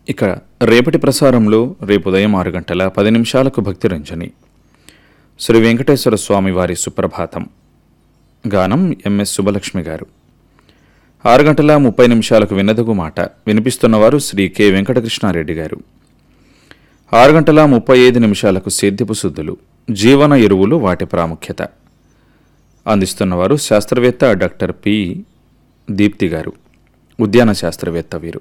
ఇక రేపటి ప్రసారంలో రేపు ఉదయం ఆరు గంటల పది నిమిషాలకు భక్తి రంజని శ్రీ వెంకటేశ్వర స్వామి వారి సుప్రభాతం గానం ఎంఎస్ సుబ్బలక్ష్మి గారు ఆరు గంటల ముప్పై నిమిషాలకు వినదగు మాట వినిపిస్తున్నవారు శ్రీ కె వెంకటకృష్ణారెడ్డి గారు ఆరు గంటల ముప్పై ఐదు నిమిషాలకు సేద్యపు శుద్ధులు జీవన ఎరువులు వాటి ప్రాముఖ్యత అందిస్తున్నవారు శాస్త్రవేత్త డాక్టర్ పి దీప్తి గారు ఉద్యాన శాస్త్రవేత్త వీరు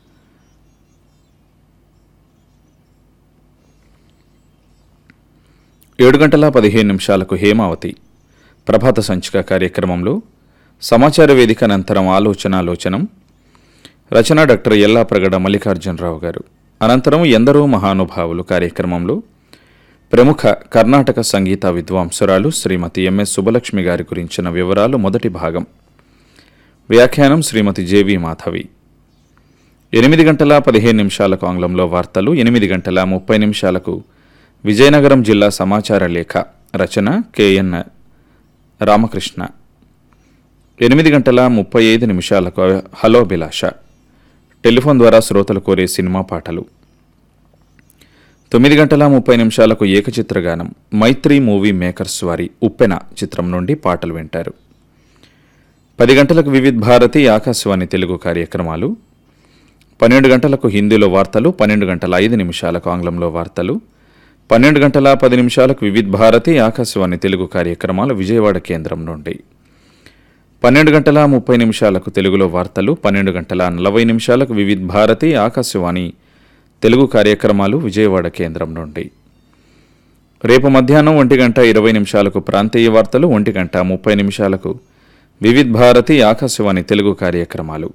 ఏడు గంటల పదిహేను నిమిషాలకు హేమావతి ప్రభాత సంచిక కార్యక్రమంలో సమాచార వేదిక అనంతరం ఆలోచనాలోచనం రచన డాక్టర్ ఎల్లాప్రగడ మల్లికార్జునరావు గారు అనంతరం ఎందరో మహానుభావులు కార్యక్రమంలో ప్రముఖ కర్ణాటక సంగీత విద్వాంసురాలు శ్రీమతి ఎంఎస్ సుబ్బలక్ష్మి గారి గురించిన వివరాలు మొదటి భాగం వ్యాఖ్యానం శ్రీమతి జేవి మాధవి ఎనిమిది గంటల పదిహేను నిమిషాలకు ఆంగ్లంలో వార్తలు ఎనిమిది గంటల ముప్పై నిమిషాలకు విజయనగరం జిల్లా సమాచార లేఖ రచన కెఎన్ రామకృష్ణ ఎనిమిది గంటల ముప్పై ఐదు నిమిషాలకు హలో అభిలాష టెలిఫోన్ ద్వారా శ్రోతలు కోరే సినిమా పాటలు తొమ్మిది గంటల ముప్పై నిమిషాలకు ఏకచిత్రగానం మైత్రి మూవీ మేకర్స్ వారి ఉప్పెన చిత్రం నుండి పాటలు వింటారు పది గంటలకు వివిధ్ భారతి ఆకాశవాణి తెలుగు కార్యక్రమాలు పన్నెండు గంటలకు హిందీలో వార్తలు పన్నెండు గంటల ఐదు నిమిషాలకు ఆంగ్లంలో వార్తలు పన్నెండు గంటల పది నిమిషాలకు వివిధ్ భారతి ఆకాశవాణి తెలుగు కార్యక్రమాలు విజయవాడ కేంద్రం నుండి పన్నెండు గంటల ముప్పై నిమిషాలకు తెలుగులో వార్తలు పన్నెండు గంటల నలభై నిమిషాలకు వివిధ్ భారతి ఆకాశవాణి తెలుగు కార్యక్రమాలు విజయవాడ కేంద్రం నుండి రేపు మధ్యాహ్నం ఒంటి గంట ఇరవై నిమిషాలకు ప్రాంతీయ వార్తలు ఒంటి గంట ముప్పై నిమిషాలకు వివిధ్ భారతి ఆకాశవాణి తెలుగు కార్యక్రమాలు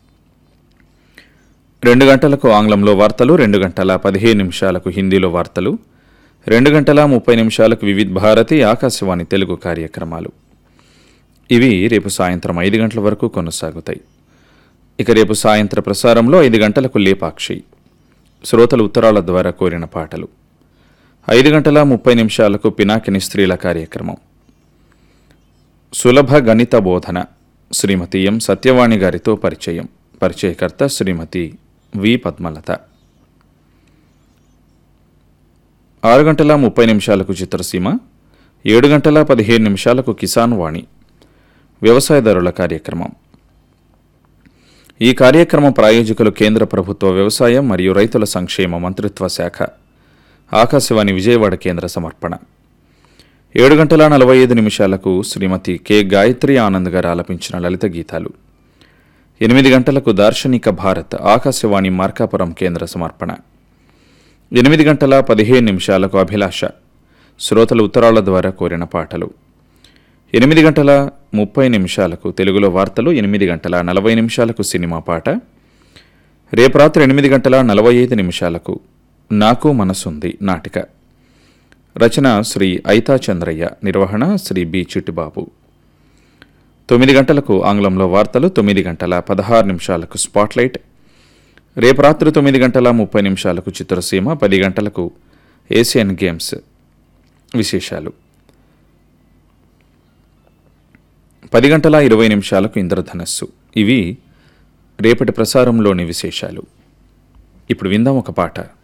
రెండు గంటలకు ఆంగ్లంలో వార్తలు రెండు గంటల పదిహేను నిమిషాలకు హిందీలో వార్తలు రెండు గంటల ముప్పై నిమిషాలకు వివిధ్ భారతి ఆకాశవాణి తెలుగు కార్యక్రమాలు ఇవి రేపు సాయంత్రం ఐదు గంటల వరకు కొనసాగుతాయి ఇక రేపు సాయంత్ర ప్రసారంలో ఐదు గంటలకు లేపాక్షి శ్రోతలు ఉత్తరాల ద్వారా కోరిన పాటలు ఐదు గంటల ముప్పై నిమిషాలకు పినాకిని స్త్రీల కార్యక్రమం సులభ గణిత బోధన శ్రీమతి ఎం సత్యవాణి గారితో పరిచయం పరిచయకర్త శ్రీమతి వి పద్మలత ఆరు గంటల ముప్పై నిమిషాలకు చిత్రసీమ ఏడు గంటల పదిహేను నిమిషాలకు కిసాన్ వాణి వ్యవసాయదారుల కార్యక్రమం ఈ కార్యక్రమం ప్రాయోజకులు కేంద్ర ప్రభుత్వ వ్యవసాయం మరియు రైతుల సంక్షేమ మంత్రిత్వ శాఖ ఆకాశవాణి విజయవాడ కేంద్ర సమర్పణ ఏడు గంటల నలభై ఐదు నిమిషాలకు శ్రీమతి కె గాయత్రి ఆనంద్ గారు ఆలపించిన లలిత గీతాలు ఎనిమిది గంటలకు దార్శనిక భారత్ ఆకాశవాణి మార్కాపురం కేంద్ర సమర్పణ ఎనిమిది గంటల పదిహేను నిమిషాలకు అభిలాష శ్రోతలు ఉత్తరాల ద్వారా కోరిన పాటలు ఎనిమిది గంటల ముప్పై నిమిషాలకు తెలుగులో వార్తలు ఎనిమిది గంటల నలభై నిమిషాలకు సినిమా పాట రేపు రాత్రి ఎనిమిది గంటల నలభై ఐదు నిమిషాలకు నాకు మనసుంది నాటిక రచన శ్రీ ఐతా చంద్రయ్య నిర్వహణ శ్రీ బి చిట్టిబాబు తొమ్మిది గంటలకు ఆంగ్లంలో వార్తలు తొమ్మిది గంటల పదహారు నిమిషాలకు స్పాట్లైట్ రేపు రాత్రి తొమ్మిది గంటల ముప్పై నిమిషాలకు చిత్రసీమ పది గంటలకు ఏషియన్ గేమ్స్ విశేషాలు పది గంటల ఇరవై నిమిషాలకు ఇంద్రధనస్సు ఇవి రేపటి ప్రసారంలోని విశేషాలు ఇప్పుడు విందాం ఒక పాట